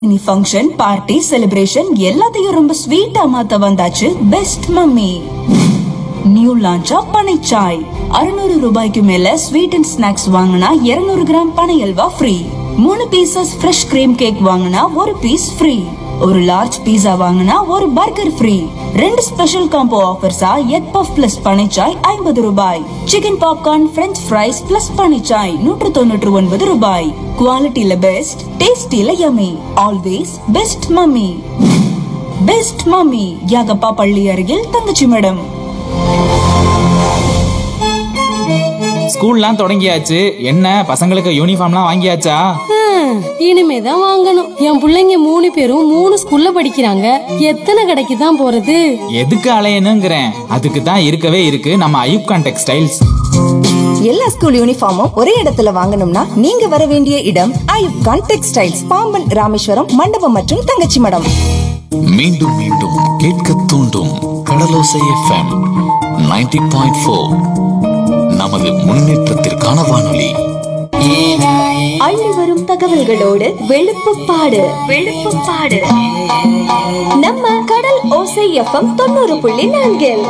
இனி function party celebration எல்லாத்தையும் ரொம்ப ஸ்வீட்டா மாத்த வந்தாச்சு பெஸ்ட் மம்மி நியூ லான்ச்சா பனைச்சாய் அறுநூறு ரூபாய்க்கு மேல ஸ்வீட் அண்ட் ஸ்நாக்ஸ் வாங்கினா 200 கிராம் பனை அல்வா ஃப்ரீ மூணு பீசஸ் ஃப்ரெஷ் கிரீம் கேக் வாங்கினா ஒரு பீஸ் ஃப்ரீ ஒரு லார்ஜ் பீஸா வாங்கினா ஒரு பர்கர் ஃப்ரீ ரெண்டு ஸ்பெஷல் காம்போ ஆஃபர்ஸா எக் பஃப் பிளஸ் பனைச்சாய் ஐம்பது ரூபாய் chicken popcorn french fries plus பனைச்சாய் நூற்று தொண்ணூற்று ஒன்பது ரூபாய் குவாலிட்டில பெஸ்ட் டேஸ்டில yummy always best mummy best mummy Yagappa பள்ளி அருகில் தங்கச்சி மேடம் ஸ்கூல்லாம் தொடங்கியாச்சு என்ன பசங்களுக்கு யூனிஃபார்ம்லாம் வாங்கியாச்சா ஹம், இனிமேதான் வாங்கணும் என் புள்ளைங்க மூணு பேரும் மூணு ஸ்கூல்ல படிக்கிறாங்க எத்தனை கடைக்கு தான் போறது எதுக்கு அலையணுங்கிறேன் அதுக்கு தான் இருக்கவே இருக்கு நம்ம ஐயூப்கான் டெக்ஸ்டைல்ஸ் எல்லா ஸ்கூல் யூனிஃபார்மும் ஒரே இடத்துல வாங்கணும்னா நீங்க வர வேண்டிய இடம் ஐயுப் கான் டெக்ஸ்டைல்ஸ் பாம்பன் ராமேஸ்வரம் மண்டபம் மற்றும் தங்கச்சி மடம் மீண்டும் மீண்டும் கேட்க தூண்டும் கடலோசை எஃப்எம் 90.4 பாயிண்ட் ஃபோர் நமது முன்னேற்றத்திற்கான வானொலி அள்ளி வரும் தகவல்களோடு வெளுப்புப்பாடு வெளுப்புப்பாடு நம்ம கடல் ஓசை எஃப்எம் தொண்ணூறு புள்ளி நான்கில்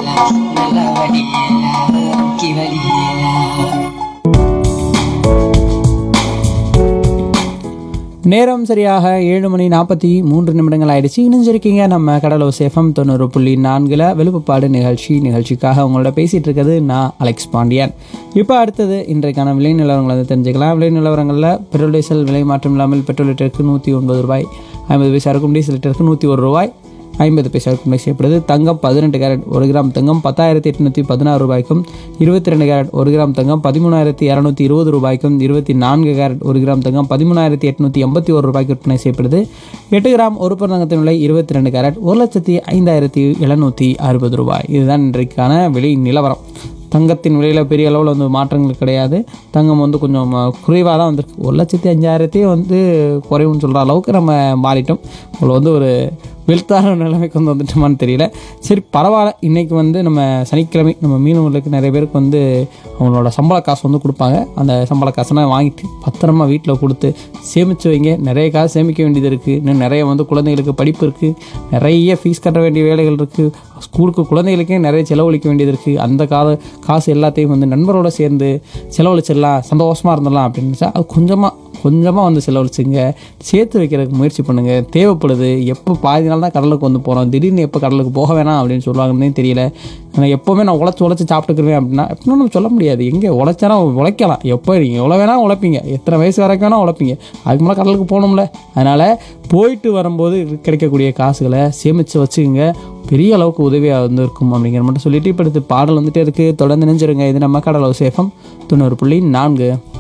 நேரம் சரியாக ஏழு மணி நாற்பத்தி மூன்று நிமிடங்கள் ஆயிடுச்சு இணைஞ்சிருக்கீங்க நம்ம கடலோ சேஃபம் தொண்ணூறு புள்ளி நான்கில் வெளுப்புப்பாடு நிகழ்ச்சி நிகழ்ச்சிக்காக உங்களோட பேசிகிட்டு இருக்கிறது நான் அலெக்ஸ் பாண்டியன் இப்போ அடுத்தது இன்றைக்கான விலை நிலவரங்களை வந்து தெரிஞ்சுக்கலாம் விலை நிலவரங்களில் பெட்ரோல் டீசல் விலை மாற்றம் இல்லாமல் பெட்ரோல் லிட்டருக்கு நூற்றி ஒன்பது ரூபாய் ஐம்பது பைசா இருக்கும் டீசல் லிட்டருக்கு நூற்றி ஒரு ரூபாய் ஐம்பது பைசா விற்பனை செய்யப்படுது தங்கம் பதினெட்டு கேரட் ஒரு கிராம் தங்கம் பத்தாயிரத்தி எட்நூற்றி பதினாறு ரூபாய்க்கும் இருபத்தி ரெண்டு கேரட் ஒரு கிராம் தங்கம் பதிமூணாயிரத்தி இரநூத்தி இருபது ரூபாய்க்கும் இருபத்தி நான்கு கேரட் ஒரு கிராம் தங்கம் பதிமூணாயிரத்தி எட்நூற்றி எண்பத்தி ஒரு ரூபாய்க்கு விற்பனை செய்யப்படுது எட்டு கிராம் ஒரு பர் தங்கத்தின் விலை இருபத்தி ரெண்டு கேரட் ஒரு லட்சத்தி ஐந்தாயிரத்தி எழுநூற்றி அறுபது ரூபாய் இதுதான் இன்றைக்கான விலை நிலவரம் தங்கத்தின் விலையில் பெரிய அளவில் வந்து மாற்றங்கள் கிடையாது தங்கம் வந்து கொஞ்சம் குறைவாக தான் வந்திருக்கு ஒரு லட்சத்தி அஞ்சாயிரத்தையே வந்து குறைவுன்னு சொல்கிற அளவுக்கு நம்ம மாறிட்டோம் அவ்வளோ வந்து ஒரு வெளுத்தான நிலைமைக்கு வந்து வந்துட்டோமான்னு தெரியல சரி பரவாயில்ல இன்றைக்கி வந்து நம்ம சனிக்கிழமை நம்ம மீனவர்களுக்கு நிறைய பேருக்கு வந்து அவங்களோட சம்பள காசு வந்து கொடுப்பாங்க அந்த சம்பள காசெல்லாம் வாங்கிட்டு பத்திரமா வீட்டில் கொடுத்து சேமித்து வைங்க நிறைய காசு சேமிக்க வேண்டியது இருக்குது இன்னும் நிறைய வந்து குழந்தைகளுக்கு படிப்பு இருக்குது நிறைய ஃபீஸ் கட்ட வேண்டிய வேலைகள் இருக்குது ஸ்கூலுக்கு குழந்தைகளுக்கே நிறைய செலவழிக்க வேண்டியது இருக்குது அந்த கால காசு எல்லாத்தையும் வந்து நண்பரோட சேர்ந்து செலவழிச்சிடலாம் சந்தோஷமாக இருந்துடலாம் அப்படின்னு நினச்சா அது கொஞ்சமாக கொஞ்சமாக வந்து செலவழிச்சுங்க சேர்த்து வைக்கிறதுக்கு முயற்சி பண்ணுங்கள் தேவைப்படுது எப்போ பாதி நாள் தான் கடலுக்கு வந்து போகிறோம் திடீர்னு எப்போ கடலுக்கு போக வேணாம் அப்படின்னு சொல்லுவாங்கன்னே தெரியல நான் எப்போவுமே நான் உழைச்சி உழைச்சி சாப்பிட்டுக்குருவேன் அப்படின்னா எப்படின்னு நம்ம சொல்ல முடியாது எங்கே உழைச்சானா உழைக்கலாம் எப்போ நீங்கள் எவ்வளோ வேணால் உழைப்பீங்க எத்தனை வயசு வரைக்கும் வேணால் உழைப்பீங்க அதுக்கு மேலே கடலுக்கு போகணும்ல அதனால் போயிட்டு வரும்போது கிடைக்கக்கூடிய காசுகளை சேமித்து வச்சுக்கோங்க பெரிய அளவுக்கு உதவியாக வந்து இருக்கும் அப்படிங்கிற மட்டும் சொல்லிட்டு இப்போ அடுத்து பாடல் வந்துட்டே இருக்குது தொடர்ந்து நினைஞ்சிருங்க இது நம்ம கடலோ சேஃபம் தொண்ணூறு புள்ளி நான்கு